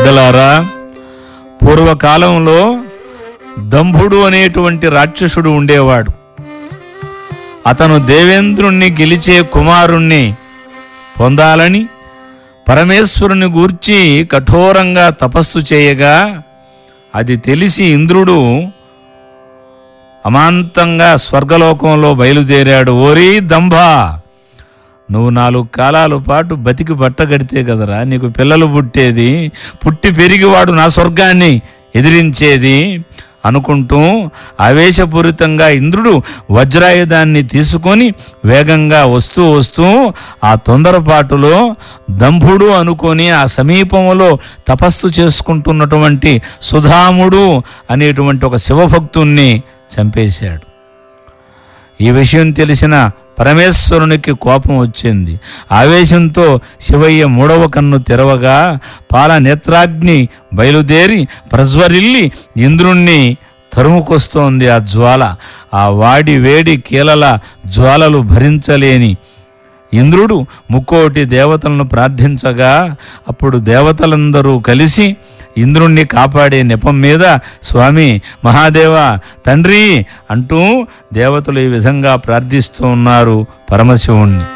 పెద్దలారా పూర్వకాలంలో దంభుడు అనేటువంటి రాక్షసుడు ఉండేవాడు అతను దేవేంద్రుణ్ణి గెలిచే కుమారుణ్ణి పొందాలని పరమేశ్వరుని గూర్చి కఠోరంగా తపస్సు చేయగా అది తెలిసి ఇంద్రుడు అమాంతంగా స్వర్గలోకంలో బయలుదేరాడు ఓరి దంభా నువ్వు నాలుగు కాలాల పాటు బతికి బట్టగడితే కదరా నీకు పిల్లలు పుట్టేది పుట్టి పెరిగివాడు నా స్వర్గాన్ని ఎదిరించేది అనుకుంటూ ఆవేశపూరితంగా ఇంద్రుడు వజ్రాయుధాన్ని తీసుకొని వేగంగా వస్తూ వస్తూ ఆ తొందరపాటులో దంభుడు అనుకొని ఆ సమీపంలో తపస్సు చేసుకుంటున్నటువంటి సుధాముడు అనేటువంటి ఒక శివభక్తుణ్ణి చంపేశాడు ఈ విషయం తెలిసిన పరమేశ్వరునికి కోపం వచ్చింది ఆవేశంతో శివయ్య మూడవ కన్ను తెరవగా పాల నేత్రాగ్ని బయలుదేరి ప్రజ్వరిల్లి ఇంద్రుణ్ణి తరుముకొస్తోంది ఆ జ్వాల ఆ వాడి వేడి కీలల జ్వాలలు భరించలేని ఇంద్రుడు ముక్కోటి దేవతలను ప్రార్థించగా అప్పుడు దేవతలందరూ కలిసి ఇంద్రుణ్ణి కాపాడే నెపం మీద స్వామి మహాదేవ తండ్రి అంటూ దేవతలు ఈ విధంగా ప్రార్థిస్తూ ఉన్నారు పరమశివుణ్ణి